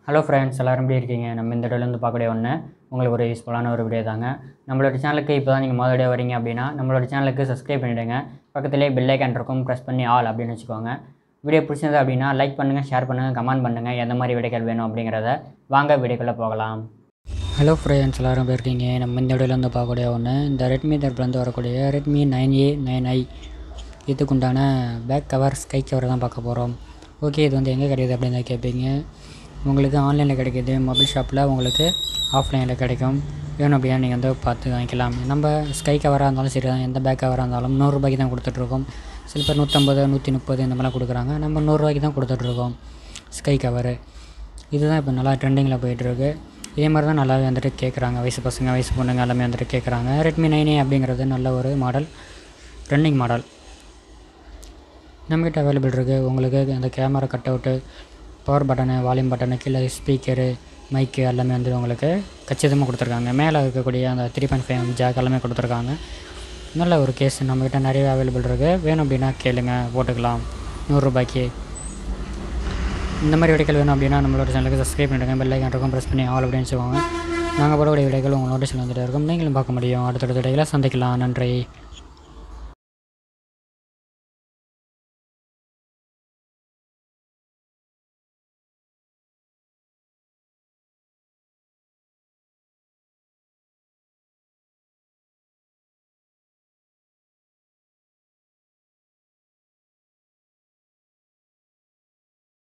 hello friends எல்லோரும் எப்படி இருக்கீங்க நம்ம இந்த இடத்துலேருந்து பார்க்கக்கூடிய ஒன்று உங்களுக்கு ஒரு யூஸ்ஃபுல்லான ஒரு வீடியோ தாங்க நம்மளோட சேனலுக்கு இப்போ தான் நீங்கள் முதல்ல வரீங்க அப்படின்னா நம்மளோட சேனலுக்கு சப்ஸ்கிரைப் பண்ணிவிடுங்க பக்கத்துலேயே பெல் ஐக்கான் இருக்கும் ப்ரெஸ் பண்ணி ஆல் அப்படின்னு வச்சுக்கோங்க வீடியோ பிடிச்சிருந்தது அப்படின்னா லைக் பண்ணுங்கள் ஷேர் பண்ணுங்கள் கமெண்ட் பண்ணுங்கள் எந்த மாதிரி வீடியோக்கள் வேணும் அப்படிங்கிறத வாங்க வீடியோக்குள்ளே போகலாம் ஹலோ ஃப்ரெண்ட்ஸ் எல்லோரும் எப்படி இருக்கீங்க நம்ம இந்த வீடியோலேருந்து பார்க்கக்கூடிய ஒன்று இந்த ரெட்மி தரப்புலேருந்து வரக்கூடிய Redmi nine A nine I இதுக்குண்டான பேக் கவர் ஸ்கை கவர் தான் பார்க்க போகிறோம் ஓகே இது வந்து எங்கே கிடைக்குது அப்படின்னு தான் கேட்பீங்க உங்களுக்கு ஆன்லைனில் கிடைக்கிது மொபைல் ஷாப்பில் உங்களுக்கு ஆஃப்லைனில் கிடைக்கும் வேணும் அப்படின்னா நீங்கள் வந்து பார்த்து வாங்கிக்கலாம் நம்ம ஸ்கை கவராக இருந்தாலும் சரி தான் எந்த பேக் கவராக இருந்தாலும் நூறுரூபாய்க்கு தான் கொடுத்துட்ருக்கோம் சில பேர் நூற்றம்பது நூற்றி முப்பது இந்த மாதிரிலாம் கொடுக்குறாங்க நம்ம நூறுரூவாய்க்கு தான் கொடுத்துட்ருக்கோம் ஸ்கை கவரு இதுதான் இப்போ நல்லா ட்ரெண்டிங்கில் போயிட்டுருக்கு இதே மாதிரி தான் நல்லாவே வந்துட்டு கேட்குறாங்க வயசு பசங்க வயசு பொண்ணுங்க எல்லாமே வந்துட்டு கேட்குறாங்க ரெட்மி நைனே அப்படிங்கிறது நல்ல ஒரு மாடல் ட்ரெண்டிங் மாடல் நம்மகிட்ட அவைலபிள் இருக்குது உங்களுக்கு அந்த camera cut out power button volume button கீழே ஸ்பீக்கரு மைக்கு எல்லாமே வந்து உங்களுக்கு கச்சிதமாக கொடுத்துருக்காங்க மேலே இருக்கக்கூடிய அந்த த்ரீ பாயிண்ட் ஃபைவ் ஜாக் எல்லாமே கொடுத்துருக்காங்க நல்ல ஒரு கேஸ் நம்மக்கிட்ட நிறைய அவைலபிள் இருக்குது வேணும் அப்படின்னா கேளுங்க போட்டுக்கலாம் நூறுரூபாய்க்கு இந்த மாதிரி விடைகள் வேணும் அப்படின்னா நம்மளோட சேனலுக்கு சப்ஸ்கிரைப் பண்ணிடுங்க பெல் ஐக்கான் இருக்கும் ப்ரெஸ் பண்ணி ஆல் அப்படின்னு வச்சுக்கோங்க நாங்கள் போடக்கூடிய விடைகள் உங்கள் நோட்டீஸில் வந்துட்டு இருக்கும் நீங்களும் பார்க்க முடியும் அடுத்தடுத்த விடைகளை சந்திக்கலாம் நன்றி